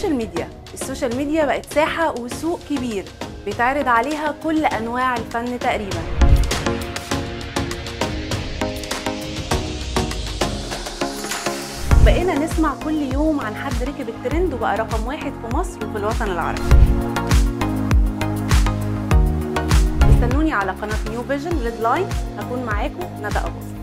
السوشيال ميديا السوشيال ميديا بقت ساحة وسوق كبير بيتعرض عليها كل أنواع الفن تقريبا بقينا نسمع كل يوم عن حد ركب الترند وبقى رقم واحد في مصر وفي الوطن العربي استنوني على قناة نيو فيجن ريد لاين هكون معاكم ندى أبو